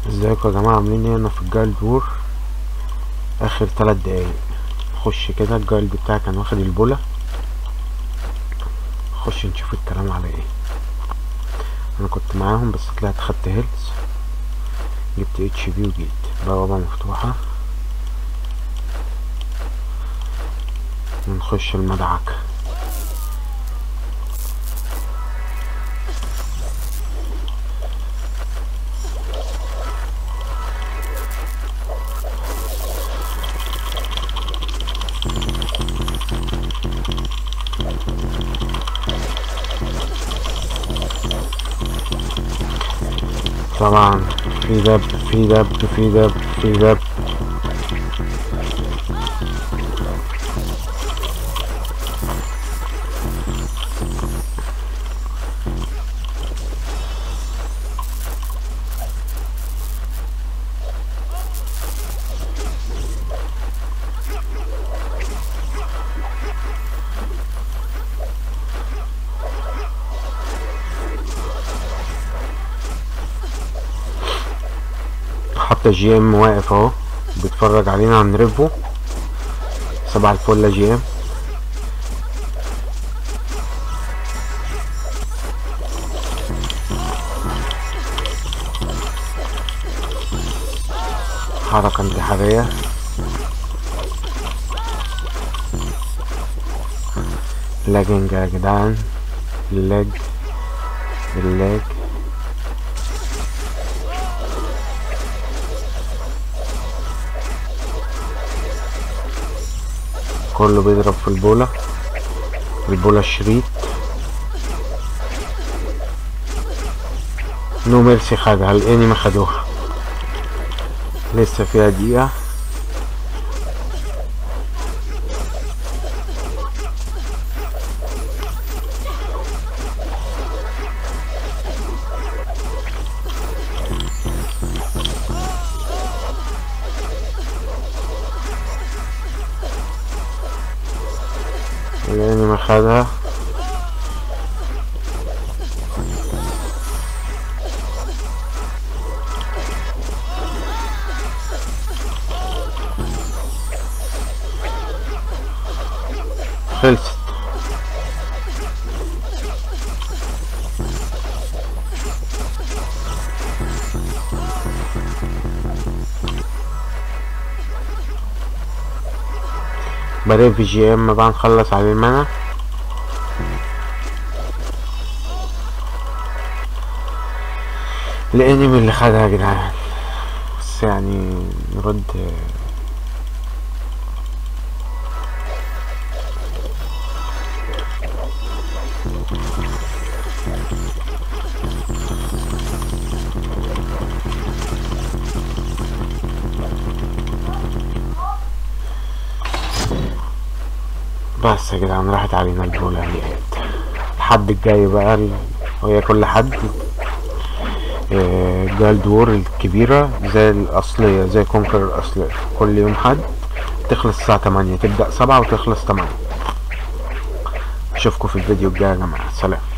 ازيكم يا جماعة عاملين ايه انا في الجايلد وور اخر تلات دقايق خش كده الجايلد بتاعي كان واخد البولا خش نشوف الكلام على ايه انا كنت معاهم بس طلعت خدت هيلز جبت اتش بي وجيت بوابة مفتوحة ونخش المدعكة طبعا في دب في دب في دب في دب حتى جي ام واقف اهو بيتفرج علينا عن ريفو صباح الفل يا جي ام حركة انتحارية لاجنج يا جدعان اللاج اللاج كله بيضرب في البولة البولة الشريط نو ميرسي خدها الانمي خدوها لسه فيها دقيقة الانمي خدها خلصت بري في جي ام بقى نخلص على المنع الانمي اللي خدها يا جدعان بس يعني نرد بس يا جدعان راحت علينا البولة ديت الحد الجاي بقى ال- وهي كل حد آه، جالد وور الكبيرة زي الأصلية زي كونكر الأصلية كل يوم حد تخلص الساعة تمانية تبدأ سبعة وتخلص تمانية أشوفكم في الفيديو الجاي يا جماعة سلام